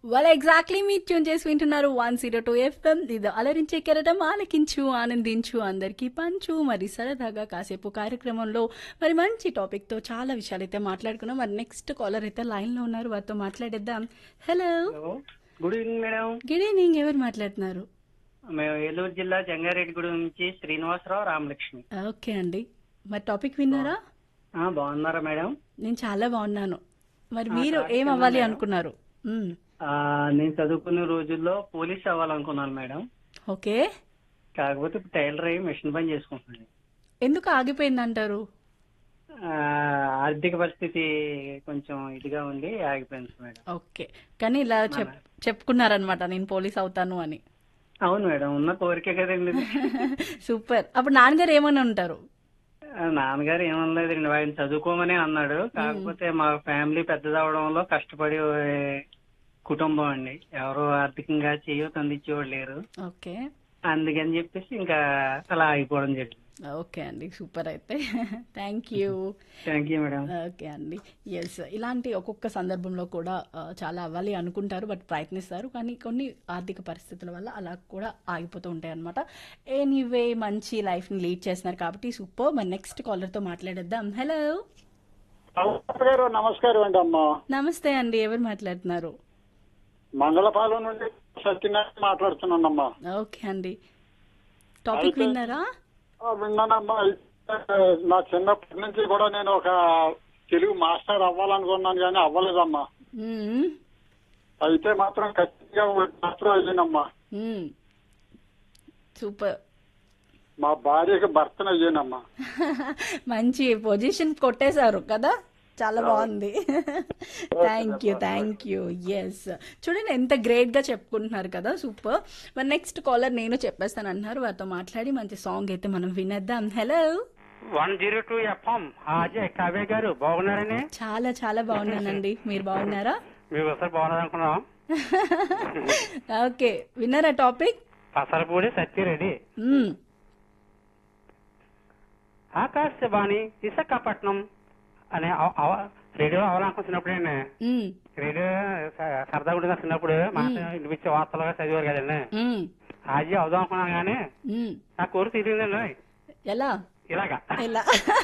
వాళ్ళు ఎగ్జాక్ట్లీ మీరు ట్యూన్ చేసి వింటున్నారు వన్ జీరో టూ ఎఫ్ఎం ఇది అలరించే కెరటం ఆలకించు ఆనందించు అందరికీ పంచు మరి సరదాగా కాసేపు కార్యక్రమంలో మరి మంచి టాపిక్ తో చాలా విషయాలు అయితే మాట్లాడుకున్నాం మరి నెక్స్ట్ కాలర్ అయితే లైన్ లో ఉన్నారు వారితో మాట్లాడేద్దాం hello hello good evening madam good evening ఎవరు మాట్లాడుతున్నారు మేము ఏలూరు జిల్లా జంగారెడ్డిగూడెం నుంచి శ్రీనివాసరావు రామలక్ష్మి ఓకే అండి మరి టాపిక్ విన్నారా ఆ, బాగున్నారా మేడం నేను చాలా బాగున్నాను మరి ఆ, మీరు correct ఏం గా అవ్వాలి మేడం. అనుకున్నారు మ్మ్. ఆ, నేను చదువుకునే రోజుల్లో పోలీస్ అవ్వాలనుకున్నాను మేడం ఓకే కాకపోతే ఇప్పుడు టైలర్ అయ్యి మిషన్ పని చేసుకుంటున్నాను ఎందుకు ఆగిపోయింది అంటారు ఆ, ఆర్థిక పరిస్థితి కొంచెం ఇదిగా ఉంది ఆగిపోయింది మేడం ఓకే కానీ ఇలా చెప్ చెప్పుకున్నారనమాట నేను పోలీస్ అవుతాను అని అవును మేడం ఉన్న కోరికే కదండి ఇది. సూపర్ అప్పుడు నాన్నగారు ఏమని ఉంటారు ఆ, నాన్నగారు ఏమనలేదండి ఆయన చదువుకోమని అన్నాడు కాకపోతే మా ఫ్యామిలీ పెద్దదవడంలో కష్టపడి ఏ, కుటుంబం అండి ఎవరు ఆర్థికంగా చేయో అందించేవాళ్ళు లేరు ఓకే అందుకని చెప్పేసి ఇంకా అలా అయిపోవడం జరిగింది ఓకే అండి సూపర్ అయితే thank you thank you madam okay అండి ఎస్ ఇలాంటి ఒక్కొక్క సందర్భంలో కూడా ఆ, చాలా అవ్వాలి అనుకుంటారు బట్ ప్రయత్నిస్తారు కానీ కొన్ని ఆర్థిక పరిస్థితుల వల్ల అలా కూడా ఆగిపోతూ ఉంటాయి అనమాట ఎనీవే మంచి లైఫ్ని లీడ్ చేస్తున్నారు కాబట్టి సూపర్ మరి నెక్స్ట్ కాలర్తో మాట్లాడేద్దాం హలో డాక్టర్ గారు నమస్కారం అండి అమ్మా నమస్తే అండి ఎవరు మాట్లాడుతున్నారు మంగళపాలెం నుండి సత్యనారాయణ మాట్లాడుతున్నానమ్మా ఓకే అండి టాపిక్ అయితే- విన్నారా ఆ, విన్నానమ్మా అయితే నా చిన్నప్పటి నుంచి కూడా నేను ఒక తెలుగు మాస్టర్ అవ్వాలనుకున్నాను కానీ అవ్వలేదమ్మా మ్మ్. అయితే మాత్రం ఖచ్చితంగా మాస్టర్ అయ్యానమ్మా మ్మ్. సూపర్ మా భార్యకి భర్తను అయ్యానమ్మా మంచి పొజిషన్ కొట్టేశారు కదా చాలా బాగుంది thank you thank you yes చూడండి ఎంత గ్రేట్ గా చెప్పుకుంటున్నారు కదా సూపర్ మరి నెక్స్ట్ కాలర్ నేను చెప్పేస్తాను అంటున్నారు వారితో మాట్లాడి మంచి సాంగ్ అయితే మనం వినేద్దాం hello one zero two FM Ajay Kavya గారు బాగున్నారని చాలా చాలా బాగున్నానండి మీరు బాగున్నారా మీరు ఒకసారి బాగున్నారనుకున్నాం ఓకే విన్నారా టాపిక్ పసరపూడి సత్యరెడ్డి మ్మ్. ఆకాశవాణి విశాఖపట్నం అనే అవ- అవ- రేడియో అవలాంకున్నప్పుడండి మ్మ్. రేడియో స- సరదాగా ఉంటుంది చిన్నప్పుడు మాట వినిపించే వార్తలుగా చదివారు కదండి మ్మ్. అజయ్ అవుదాం అనుకున్నాను కానీ మ్మ్. నా కోరిక తీరిందండి ఎలా ఇలాగా ఎలా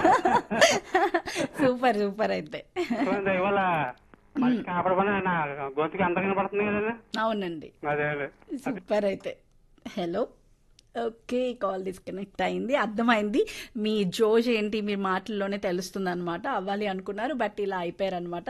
సూపర్ సూపర్ అయితే చూడండి, ఇవాళ మనిషి కాపాడమని నా గొంతుకి అంత కనపడుతుంది కదండి అవునండి అదే అదే సూపర్ అయితే హలో ఓకే కాల్ డిస్కనెక్ట్ అయింది అర్థమైంది మీ జోజ్ ఏంటి మీ మాటల్లోనే తెలుస్తుంది అనమాట అవ్వాలి అనుకున్నారు బట్ ఇలా అయిపోయారు అనమాట